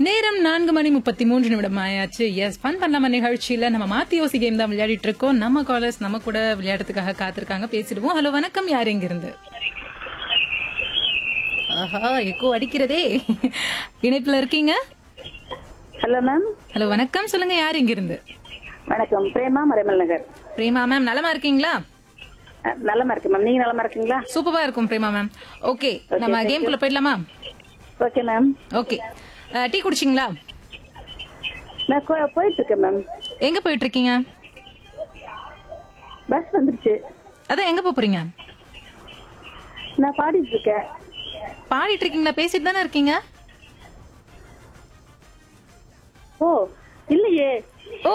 நேரம் நான்கு மணி முப்பத்தி மூன்று நிமிடம் ஆயாச்சு எஸ் ஃபன் பண்ணலாமா நிகழ்ச்சியில நம்ம மாத்தி யோசி கேம் தான் விளையாடிட்டு இருக்கோம் நம்ம காலர்ஸ் நம்ம கூட விளையாடுறதுக்காக காத்திருக்காங்க பேசிடுவோம் ஹலோ வணக்கம் யார் எங்க இருந்து ஆஹா எக்கோ அடிக்கிறதே இணைப்புல இருக்கீங்க ஹலோ மேம் ஹலோ வணக்கம் சொல்லுங்க யார் இங்க இருந்து வணக்கம் பிரேமா மறைமல் நகர் பிரேமா மேம் நலமா இருக்கீங்களா அஹ், நலமா இருக்கு மேம் நீங்க நலமா இருக்கீங்களா சூப்பரா இருக்கும் பிரேமா மேம் ஓகே நம்ம கேம் குள்ள போயிடலாமா ஓகே மேம் ஓகே டீ குடிச்சிங்களா நான் கோ- போயிட்டு இருக்கேன் மேம் எங்க போயிட்டு இருக்கீங்க பஸ் வந்துருச்சு அதான் எங்க போப் போறீங்க நான் பாடிட்டு இருக்கேன் பாடிட்டு இருக்கீங்களா பேசிட்டு தானே இருக்கீங்க ஓ இல்லையே